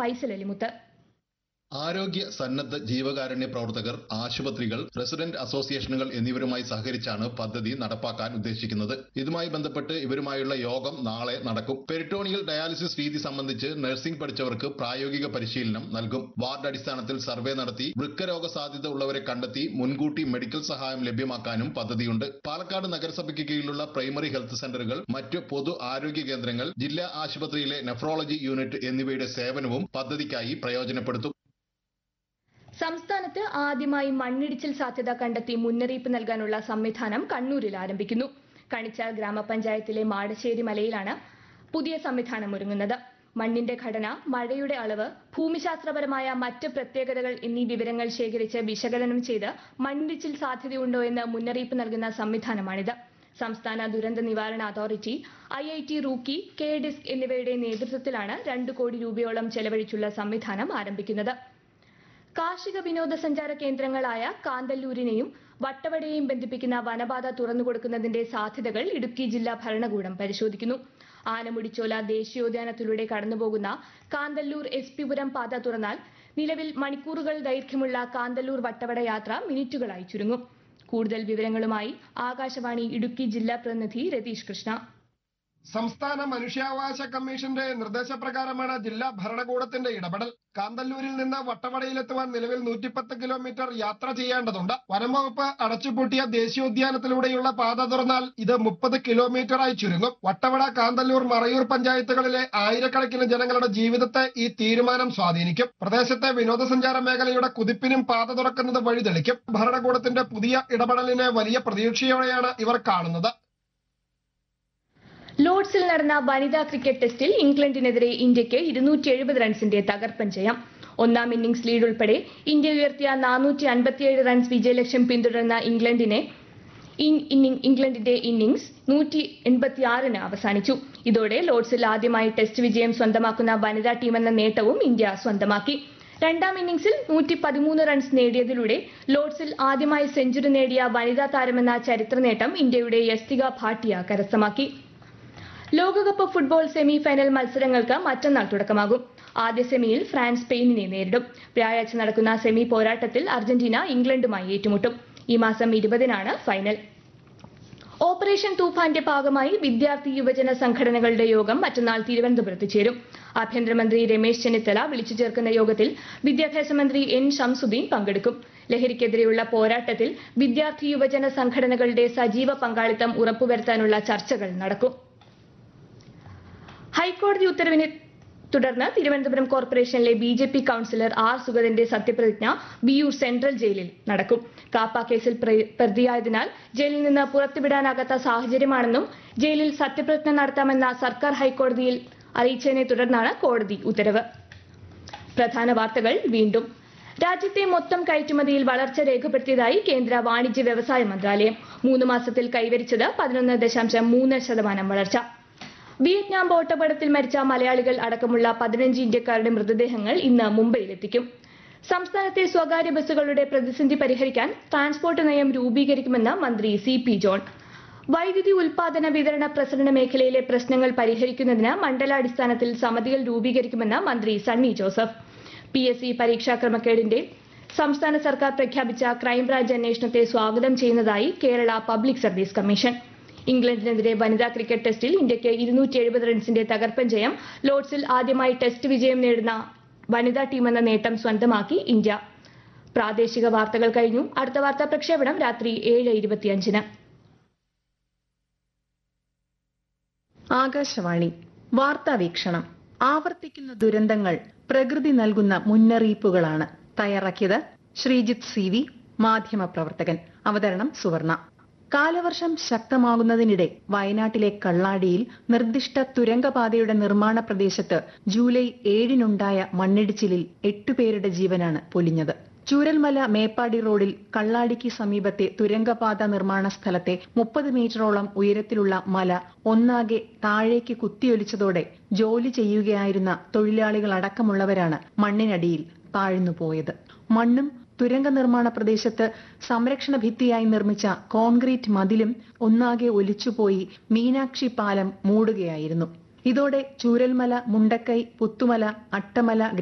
ഫൈസൽ അലിമുത്ത് ആരോഗ്യ സന്നദ്ധ ജീവകാരുണ്യ പ്രവർത്തകർ ആശുപത്രികൾ റെസിഡന്റ് അസോസിയേഷനുകൾ എന്നിവരുമായി സഹകരിച്ചാണ് പദ്ധതി നടപ്പാക്കാൻ ഉദ്ദേശിക്കുന്നത് ഇതുമായി ബന്ധപ്പെട്ട് ഇവരുമായുള്ള യോഗം നാളെ നടക്കും പെരിട്ടോണിയൽ ഡയാലിസിസ് രീതി സംബന്ധിച്ച് നഴ്സിംഗ് പഠിച്ചവർക്ക് പ്രായോഗിക പരിശീലനം നൽകും വാർഡ് അടിസ്ഥാനത്തിൽ സർവേ നടത്തി വൃക്കരോഗ സാധ്യത ഉള്ളവരെ കണ്ടെത്തി മുൻകൂട്ടി മെഡിക്കൽ സഹായം ലഭ്യമാക്കാനും പദ്ധതിയുണ്ട് പാലക്കാട് നഗരസഭയ്ക്ക് കീഴിലുള്ള പ്രൈമറി ഹെൽത്ത് സെന്ററുകൾ മറ്റ് പൊതു ആരോഗ്യ കേന്ദ്രങ്ങൾ ജില്ലാ ആശുപത്രിയിലെ നെഫ്രോളജി യൂണിറ്റ് എന്നിവയുടെ സേവനവും പദ്ധതിക്കായി പ്രയോജനപ്പെടുത്തും സംസ്ഥാനത്ത് ആദ്യമായി മണ്ണിടിച്ചിൽ സാധ്യത കണ്ടെത്തി മുന്നറിയിപ്പ് നൽകാനുള്ള സംവിധാനം കണ്ണൂരിൽ ആരംഭിക്കുന്നു കണിച്ചാൽ ഗ്രാമപഞ്ചായത്തിലെ മാടശ്ശേരി മലയിലാണ് പുതിയ സംവിധാനം ഒരുങ്ങുന്നത് മണ്ണിന്റെ ഘടന മഴയുടെ അളവ് ഭൂമിശാസ്ത്രപരമായ മറ്റ് പ്രത്യേകതകൾ എന്നീ വിവരങ്ങൾ ശേഖരിച്ച് വിശകലനം ചെയ്ത് മണ്ണിടിച്ചിൽ സാധ്യതയുണ്ടോ എന്ന് മുന്നറിയിപ്പ് നൽകുന്ന സംവിധാനമാണിത് സംസ്ഥാന ദുരന്ത നിവാരണ authority I I T Roorkee K DISC എന്നിവയുടെ നേതൃത്വത്തിലാണ് രണ്ട് കോടി രൂപയോളം ചെലവഴിച്ചുള്ള സംവിധാനം ആരംഭിക്കുന്നത് കാർഷിക വിനോദസഞ്ചാര കേന്ദ്രങ്ങളായ കാന്തല്ലൂരിനെയും വട്ടവടയെയും ബന്ധിപ്പിക്കുന്ന വനപാത തുറന്നുകൊടുക്കുന്നതിന്റെ സാധ്യതകൾ ഇടുക്കി ജില്ലാ ഭരണകൂടം പരിശോധിക്കുന്നു ആനമുടിച്ചോല ദേശീയോദ്യാനത്തിലൂടെ കടന്നുപോകുന്ന കാന്തല്ലൂർ എസ് പിപുരം പാത തുറന്നാൽ നിലവിൽ മണിക്കൂറുകൾ ദൈർഘ്യമുള്ള കാന്തല്ലൂർ വട്ടവട യാത്ര മിനിറ്റുകളായി ചുരുങ്ങും കൂടുതൽ വിവരങ്ങളുമായി ആകാശവാണി ഇടുക്കി ജില്ലാ പ്രതിനിധി രതീഷ് കൃഷ്ണ സംസ്ഥാന മനുഷ്യാവകാശ കമ്മീഷന്റെ നിർദ്ദേശപ്രകാരമാണ് ജില്ലാ ഭരണകൂടത്തിന്റെ ഇടപെടൽ കാന്തല്ലൂരിൽ നിന്ന് വട്ടവടയിലെത്തുവാൻ നിലവിൽ നൂറ്റിപ്പത്ത് കിലോമീറ്റർ യാത്ര ചെയ്യേണ്ടതുണ്ട് വനം വകുപ്പ് അടച്ചുപൂട്ടിയ ദേശീയോദ്യാനത്തിലൂടെയുള്ള പാത തുറന്നാൽ ഇത് മുപ്പത് കിലോമീറ്ററായി ചുരുങ്ങും വട്ടവട കാന്തല്ലൂർ മറയൂർ പഞ്ചായത്തുകളിലെ ആയിരക്കണക്കിന് ജനങ്ങളുടെ ജീവിതത്തെ ഈ തീരുമാനം സ്വാധീനിക്കും പ്രദേശത്തെ വിനോദസഞ്ചാര മേഖലയുടെ കുതിപ്പിനും പാത തുറക്കുന്നത് വഴിതെളിക്കും ഭരണകൂടത്തിന്റെ പുതിയ ഇടപെടലിനെ വലിയ പ്രതീക്ഷയോടെയാണ് ഇവർ കാണുന്നത് ലോർഡ്സിൽ നടന്ന വനിതാ ക്രിക്കറ്റ് ടെസ്റ്റിൽ ഇംഗ്ലണ്ടിനെതിരെ ഇന്ത്യക്ക് ഇരുന്നൂറ്റി എഴുപത് റൺസിന്റെ തകർപ്പൻ ജയം ഒന്നാം ഇന്നിംഗ്സ് ലീഡ് ഉൾപ്പെടെ ഇന്ത്യ ഉയർത്തിയ നാനൂറ്റി അൻപത്തിയേഴ് റൺസ് വിജയലക്ഷ്യം പിന്തുടർന്ന ഇംഗ്ലണ്ടിനെ ഇൻ- ഇന്നിംഗ് ഇംഗ്ലണ്ടിന്റെ ഇന്നിംഗ്സ് നൂറ്റി എൺപത്തിയാറിന് അവസാനിച്ചു ഇതോടെ ലോർഡ്സിൽ ആദ്യമായി ടെസ്റ്റ് വിജയം സ്വന്തമാക്കുന്ന വനിതാ ടീമെന്ന നേട്ടവും ഇന്ത്യ സ്വന്തമാക്കി രണ്ടാം ഇന്നിംഗ്സിൽ നൂറ്റി പതിമൂന്ന് റൺസ് നേടിയതിലൂടെ ലോർഡ്സിൽ ആദ്യമായി സെഞ്ചുറി നേടിയ വനിതാ താരമെന്ന ചരിത്ര നേട്ടം ഇന്ത്യയുടെ യസ്തിക ഭാട്ടിയ കരസ്ഥമാക്കി ലോകകപ്പ് ഫുട്ബോൾ സെമി ഫൈനൽ മത്സരങ്ങൾക്ക് മറ്റന്നാൾ തുടക്കമാകും ആദ്യ സെമിയിൽ ഫ്രാൻസ് സ്പെയിനിനെ നേരിടും വ്യാഴാഴ്ച നടക്കുന്ന സെമി പോരാട്ടത്തിൽ അർജന്റീന ഇംഗ്ലണ്ടുമായി ഏറ്റുമുട്ടും ഈ മാസം ഇരുപതിനാണ് ഫൈനൽ ഓപ്പറേഷൻ തൂഫാന്റെ ഭാഗമായി വിദ്യാർത്ഥി യുവജന സംഘടനകളുടെ യോഗം മറ്റന്നാൾ തിരുവനന്തപുരത്ത് ചേരും ആഭ്യന്തരമന്ത്രി രമേശ് ചെന്നിത്തല വിളിച്ചു ചേർക്കുന്ന യോഗത്തിൽ വിദ്യാഭ്യാസ മന്ത്രി എൻ ഷംസുദ്ദീൻ പങ്കെടുക്കും ലഹരിക്കെതിരെയുള്ള പോരാട്ടത്തിൽ വിദ്യാർത്ഥി യുവജന സംഘടനകളുടെ സജീവ പങ്കാളിത്തം ഉറപ്പുവരുത്താനുള്ള ചർച്ചകൾ നടക്കും ഹൈക്കോടതി ഉത്തരവിനെ തുടർന്ന് തിരുവനന്തപുരം കോർപ്പറേഷനിലെ B J P councillor R സുഗതന്റെ സത്യപ്രതിജ്ഞ വിയൂർ സെൻട്രൽ ജയിലിൽ നടക്കും കാപ്പ കേസിൽ പ്ര- പ്രതിയായതിനാൽ ജയിലിൽ നിന്ന് പുറത്തുവിടാനാകാത്ത സാഹചര്യമാണെന്നും ജയിലിൽ സത്യപ്രതിജ്ഞ നടത്താമെന്ന സർക്കാർ ഹൈക്കോടതിയിൽ അറിയിച്ചതിനെ തുടർന്നാണ് കോടതി ഉത്തരവ് പ്രധാന വാർത്തകൾ വീണ്ടും രാജ്യത്തെ മൊത്തം കയറ്റുമതിയിൽ വളർച്ച രേഖപ്പെടുത്തിയതായി കേന്ദ്ര വാണിജ്യ വ്യവസായ മന്ത്രാലയം മൂന്ന് മാസത്തിൽ കൈവരിച്ചത് പതിനൊന്ന് ദശാംശം മൂന്ന് ശതമാനം വളർച്ച വിയറ്റ്നാം ബോട്ടപകടത്തിൽ മരിച്ച മലയാളികൾ അടക്കമുള്ള പതിനഞ്ച് ഇന്ത്യക്കാരുടെ മൃതദേഹങ്ങൾ ഇന്ന് മുംബൈയിലെത്തിക്കും സംസ്ഥാനത്തെ സ്വകാര്യ ബസ്സുകളുടെ പ്രതിസന്ധി പരിഹരിക്കാൻ ട്രാൻസ്പോർട്ട് നയം രൂപീകരിക്കുമെന്ന് മന്ത്രി സി പി ജോൺ വൈദ്യുതി ഉൽപാദന വിതരണ പ്രസരണ മേഖലയിലെ പ്രശ്നങ്ങൾ പരിഹരിക്കുന്നതിന് മണ്ഡലാടിസ്ഥാനത്തിൽ സമിതികൾ രൂപീകരിക്കുമെന്ന് മന്ത്രി Sunny Joseph P S C പരീക്ഷാ ക്രമക്കേടിന്റെ സംസ്ഥാന സർക്കാർ പ്രഖ്യാപിച്ച ക്രൈംബ്രാഞ്ച് അന്വേഷണത്തെ സ്വാഗതം ചെയ്യുന്നതായി കേരള പബ്ലിക് സർവീസ് കമ്മീഷൻ ഇംഗ്ലണ്ടിനെതിരെ വനിതാ ക്രിക്കറ്റ് ടെസ്റ്റിൽ ഇന്ത്യക്ക് ഇരുന്നൂറ്റി എഴുപത് റൺസിന്റെ തകർപ്പൻ ജയം ലോർഡ്സിൽ ആദ്യമായി ടെസ്റ്റ് വിജയം നേടുന്ന വനിതാ ടീമെന്ന നേട്ടം സ്വന്തമാക്കി ഇന്ത്യ പ്രാദേശിക വാർത്തകൾ കഴിഞ്ഞു അടുത്ത വാർത്താ പ്രക്ഷേപണം രാത്രി ഏഴ് ഇരുപത്തിയഞ്ചിന് ആകാശവാണി വാർത്താ വീക്ഷണം ആവർത്തിക്കുന്ന ദുരന്തങ്ങൾ പ്രകൃതി നൽകുന്ന മുന്നറിയിപ്പുകളാണ് തയ്യാറാക്കിയത് ശ്രീജിത്ത് സി വി മാധ്യമപ്രവർത്തകൻ അവതരണം സുവർണ കാലവർഷം ശക്തമാകുന്നതിനിടെ വയനാട്ടിലെ കള്ളാടിയിൽ നിർദ്ദിഷ്ട തുരങ്കപാതയുടെ നിർമ്മാണ പ്രദേശത്ത് ജൂലൈ ഏഴിനുണ്ടായ മണ്ണിടിച്ചിലിൽ എട്ടുപേരുടെ ജീവനാണ് പൊലിഞ്ഞത് ചൂരൽമല മേപ്പാടി റോഡിൽ കള്ളാടിക്ക് സമീപത്തെ തുരങ്കപാത നിർമ്മാണ സ്ഥലത്തെ മുപ്പത് മീറ്ററോളം ഉയരത്തിലുള്ള മല ഒന്നാകെ താഴേക്ക് കുത്തിയൊലിച്ചതോടെ ജോലി ചെയ്യുകയായിരുന്ന തൊഴിലാളികളടക്കമുള്ളവരാണ് മണ്ണിനടിയിൽ താഴ്ന്നുപോയത് മണ്ണും തുരങ്ക നിർമ്മാണ പ്രദേശത്ത് സംരക്ഷണ ഭിത്തിയായി നിർമ്മിച്ച കോൺക്രീറ്റ് മതിലും ഒന്നാകെ ഒലിച്ചുപോയി മീനാക്ഷി പാലം മൂടുകയായിരുന്നു ഇതോടെ ചൂരൽമല മുണ്ടക്കൈ പുത്തുമല അട്ടമല